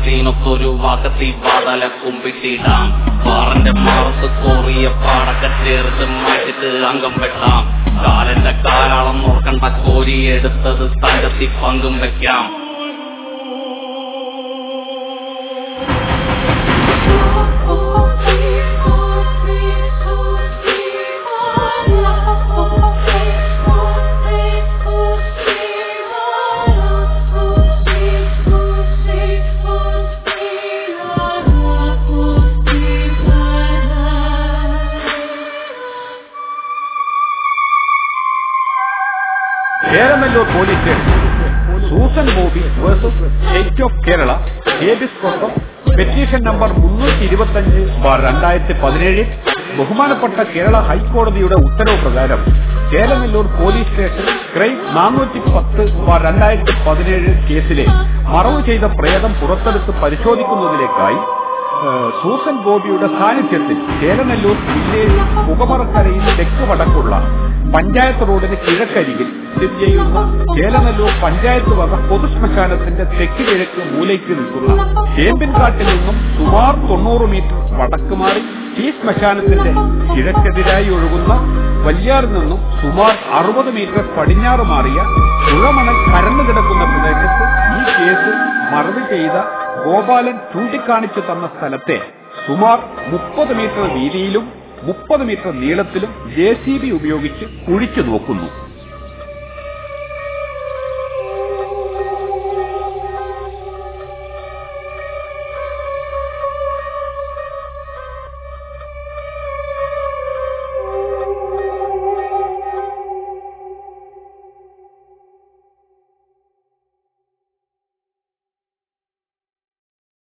വാക്കത്തിനൊത്തൊരു വാക്കത്തി വാതല കുമ്പിട്ടിടാം പാറന്റെ മാറത്ത് Correa പാടൊക്കെ ചേർത്ത് മാറ്റിട്ട് അംഗം വെട്ടാം കാലന്റെ കാലാളം നോക്കണ്ട കോരിയെടുത്തത് തങ്കത്തി പങ്കും വെക്കാം Cheramallur police station Susan Bobby versus state of Kerala habeas കോട്ടം പെറ്റീഷൻ നമ്പർ മുന്നൂറ്റി ഇരുപത്തഞ്ച് ബാർ രണ്ടായിരത്തി പതിനേഴിൽ ബഹുമാനപ്പെട്ട കേരള ഹൈക്കോടതിയുടെ ഉത്തരവ് പ്രകാരം ചേരനെല്ലൂർ പോലീസ് സ്റ്റേഷൻ ക്രൈം നാനൂറ്റി പത്ത് ബാർ രണ്ടായിരത്തി പതിനേഴ് കേസിലെ മറവ് ചെയ്ത പ്രേതം പുറത്തെടുത്ത് പരിശോധിക്കുന്നതിലേക്കായി ഏഹ്, സൂസൻ ബോബിയുടെ സാന്നിധ്യത്തിൽ ചേരനെല്ലൂർ ജില്ലയിൽ പുകമറക്കരയിൽ തെക്ക് വടക്കുള്ള പഞ്ചായത്ത് റോഡിന് കിഴക്കരികിൽ സ്ഥിതി ചെയ്യുന്ന ചേലനല്ലൂർ പഞ്ചായത്ത് വക പൊതുശ്മശാനത്തിന്റെ തെക്ക് കിഴക്ക് മൂലയ്ക്ക് നിൽക്കുന്ന ചേമ്പിൻകാട്ടിൽ നിന്നും സുമാർ തൊണ്ണൂറ് മീറ്റർ വടക്ക് മാറി ഈ ശ്മശാനത്തിന്റെ കിഴക്കെതിരായി ഒഴുകുന്ന വല്യാറിൽ നിന്നും സുമാർ അറുപത് മീറ്റർ പടിഞ്ഞാറ് മാറിയ പുഴമണൽ പരന്നു കിടക്കുന്ന പ്രദേശത്ത് ഈ കേസ് മറവ് ചെയ്ത ഗോപാലൻ ചൂണ്ടിക്കാണിച്ചു തന്ന സ്ഥലത്തെ സുമാർ മുപ്പത് മീറ്റർ വീതിയിലും മുപ്പത് മീറ്റർ നീളത്തിലും ജെ സി ബി ഉപയോഗിച്ച് കുഴിച്ചു നോക്കുന്നു